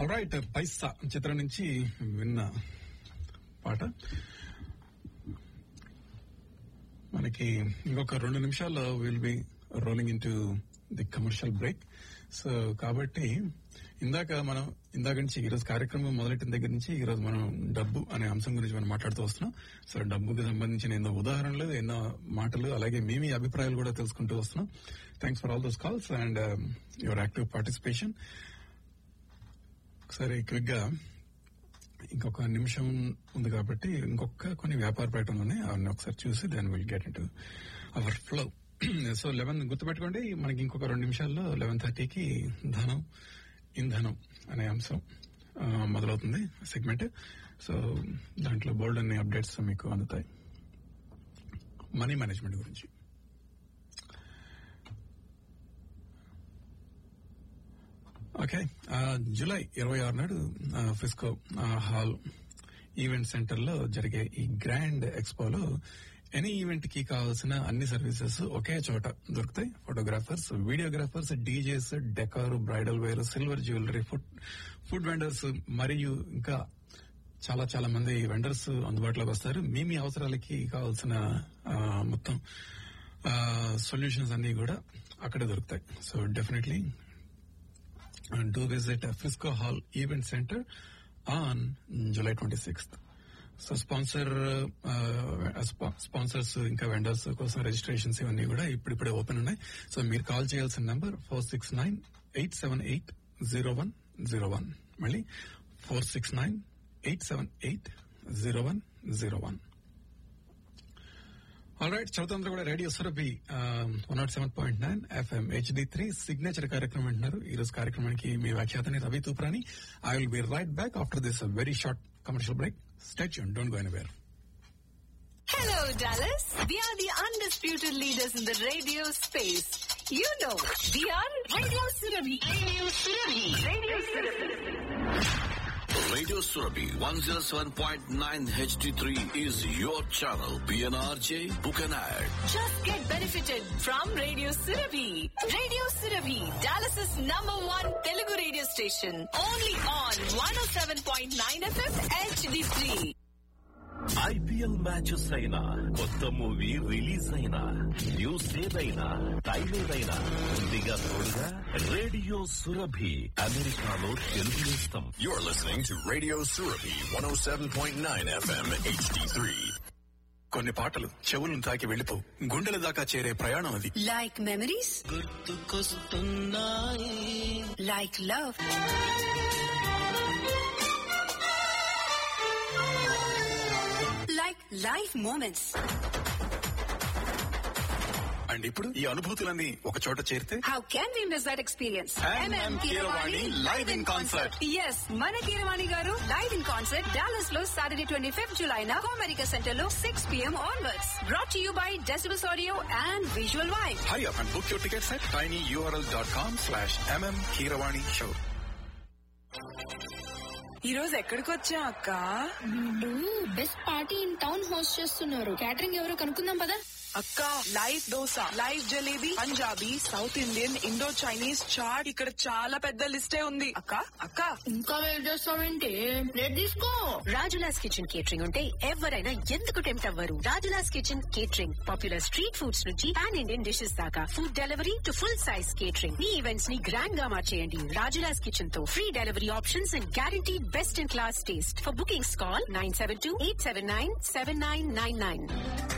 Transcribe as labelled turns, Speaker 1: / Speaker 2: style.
Speaker 1: Right పైసా చిత్రం నుంచి విన్న పాట మనకి ఇంకొక రెండు నిమిషాల్లో will be rolling into the commercial break so కాబట్టి ఇందాక మనం ఇందాక నుంచి ఈరోజు కార్యక్రమం మొదలెట్టిన దగ్గర నుంచి ఈరోజు మనం డబ్బు అనే అంశం గురించి మనం మాట్లాడుతూ వస్తున్నాం సో డబ్బుకి సంబంధించిన ఎన్నో ఉదాహరణలు ఎన్నో మాటలు అలాగే మీ మీ అభిప్రాయాలు కూడా తెలుసుకుంటూ వస్తున్నాం thanks for all those calls and your active participation ఒకసారి క్విక్ గా ఇంకొక నిమిషం ఉంది కాబట్టి ఇంకొక కొన్ని వ్యాపార ప్రకటనలు ఉన్నాయి అవన్నీ ఒకసారి చూసి దాన్ని will get in our flow so eleven గుర్తుపెట్టుకోండి మనకి ఇంకొక రెండు నిమిషాల్లో లెవెన్ థర్టీకి ధనం ఇంధనం అనే అంశం ఆ, మొదలవుతుంది సెగ్మెంట్ సో దాంట్లో బోల్డ్ అనే అప్డేట్స్ మీకు అందుతాయి మనీ మేనేజ్మెంట్ గురించి ఓకే ఆ, జూలై ఇరవై ఆరు నాడు ఆ, ఫిస్కో ఆ, హాల్ ఈవెంట్ సెంటర్ లో జరిగే ఈ గ్రాండ్ ఎక్స్పోలో ఎనీ ఈవెంట్ కి కావాల్సిన అన్ని సర్వీసెస్ ఒకే చోట దొరుకుతాయి photographers videographers DJs decor bridal wear silver jewellery food food vendors మరియు ఇంకా చాలా చాలా మంది వెండర్స్ అందుబాటులోకి వస్తారు మీ మీ అవసరాలకి కావాల్సిన ఆ, మొత్తం సొల్యూషన్స్ అన్ని కూడా అక్కడే దొరుకుతాయి so definitely do visit uh, Frisco Hall Event Center on July 26th. So sponsor sponsors ఇంకా వెండర్స్ కోసం రిజిస్ట్రేషన్స్ ఇవన్నీ కూడా ఇప్పుడిప్పుడే ఓపెన్ ఉన్నాయి సో మీరు కాల్ చేయాల్సిన number four six nine eight seven eight zero one zero one మళ్ళీ four six nine eight seven eight zero one zero one all right చదువుతంతా కూడా radio Surabhi one nought seven point nine FM HD three signature కార్యక్రమం అంటున్నారు ఈ రోజు కార్యక్రమానికి మీ వ్యాఖ్యాతని Ravi Tuprani I will be right back after this very short commercial break stay tuned don't go anywhere
Speaker 2: Hello, Dallas. We are the undisputed leaders in the radio space. You know, we are Radio Surabhi. Radio Surabhi. Radio Surabhi.
Speaker 3: Radio Surabhi 107.9 HD3 is your channel. PNRJ, book an ad.
Speaker 2: Just get benefited from Radio Surabhi. Radio Surabhi, Dallas's number one Telugu radio station. Only on 107.9 FM HD3.
Speaker 4: IPL matches అయినా కొత్త movie release అయినా news ఏదైనా time ఏదైనా ముందుగా తోడుగా radio Surabhi అమెరికాలో తెలుగు నేస్తం
Speaker 3: You're listening to Radio Surabhi 107.9 FM HD3.
Speaker 1: కొన్ని పాటలు చెవులను తాకి వెళ్ళిపో గుండెల దాకా చేరే ప్రయాణం అది
Speaker 2: Like memories? Like love? Like life moments.
Speaker 1: And ఇప్పుడు ఈ అనుభూతులన్నీ ఒక చోట చేరితే
Speaker 2: How can we miss that experience?
Speaker 1: MM Keeravani live in concert.
Speaker 2: Yes, మన Keeravani garu live in concert Dallas లో సాటర్డే ట్వంటీ ఫిఫ్త్ జులై నా అమెరికా సెంటర్ లో six PM onwards brought you by Decibels audio and visual vibe
Speaker 1: hurry up and book your tickets at tiny URL dot com slash MM Keeravani show
Speaker 5: ఈ రోజు ఎక్కడికి వచ్చా అక్క
Speaker 6: వీళ్ళు best party in town host చేస్తున్నారు catering ఎవరో కనుక్కుందాం పదా
Speaker 5: అక్క live dosa live jalebi Punjabi South Indian Indo Chinese chat ఇక్కడ చాలా పెద్ద లిస్టే ఉంది అక్క అక్క
Speaker 6: ఇంకా వెయిట్ చేస్తావేంటి ప్లేట్ తీసుకో
Speaker 2: రాజులాస్ కిచెన్ కేటరింగ్ ఉంటే ఎవరైనా ఎందుకు టెంప్ట్ అవ్వరు Rajulas kitchen catering popular street foods నుంచి పాన్ ఇండియన్ డిషెస్ దాకా food delivery to full size catering మీ ఈవెంట్స్ ని గ్రాండ్ గా మార్చేయండి రాజులాస్ కిచెన్ తో free delivery options and guarantee best in class taste for bookings call nine seven two eight seven nine seven nine nine nine